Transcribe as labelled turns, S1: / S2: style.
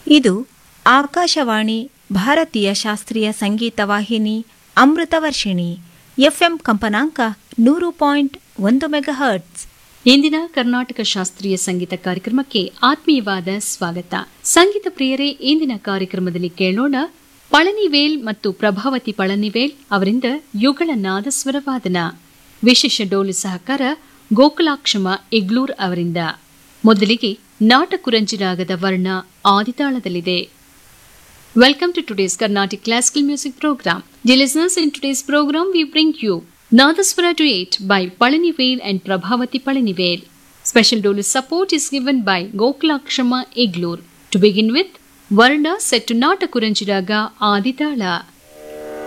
S1: ಇದು ಆಕಾಶವಾಣಿ ಭಾರತೀಯ ಶಾಸ್ತ್ರೀಯ ಸಂಗೀತ ವಾಹಿನಿ ಅಮೃತವರ್ಷಿಣಿ ಎಫ್ಎಂ ಕಂಪನಾಂಕ ನೂರು ಪಾಯಿಂಟ್ ಒಂದು ಮೆಗಾಹರ್ಟ್ಸ್
S2: ಇಂದಿನ ಕರ್ನಾಟಕ ಶಾಸ್ತ್ರೀಯ ಸಂಗೀತ ಕಾರ್ಯಕ್ರಮಕ್ಕೆ ಆತ್ಮೀಯವಾದ ಸ್ವಾಗತ ಸಂಗೀತ ಪ್ರಿಯರೇ ಇಂದಿನ ಕಾರ್ಯಕ್ರಮದಲ್ಲಿ ಕೇಳೋಣ ಪಳನಿವೇಲ್ ಮತ್ತು ಪ್ರಭಾವತಿ ಪಳನಿವೇಲ್ ಅವರಿಂದ ಯುಗಳ ನಾದಸ್ವರ ವಾದನ ವಿಶೇಷ ಡೋಲು ಸಹಕಾರ ಗೋಕುಲಾಕ್ಷಮ ಇಗ್ಲೂರ್ ಅವರಿಂದ ಮೊದಲಿಗೆ ನಾಟಕುರಂಜಿ ರಾಗದ ವರ್ಣ ಆದಿತಾಳದಲ್ಲಿದೆ Welcome to today's Carnatic Classical Music Program. Dear listeners, in today's program we bring you Nadaswara Duet by Palanivel and Prabhavati Palanivel. Special dolu support is given by Gokulakshama Iglur. To begin with, Varna set to Natakuranjiraga Aditala.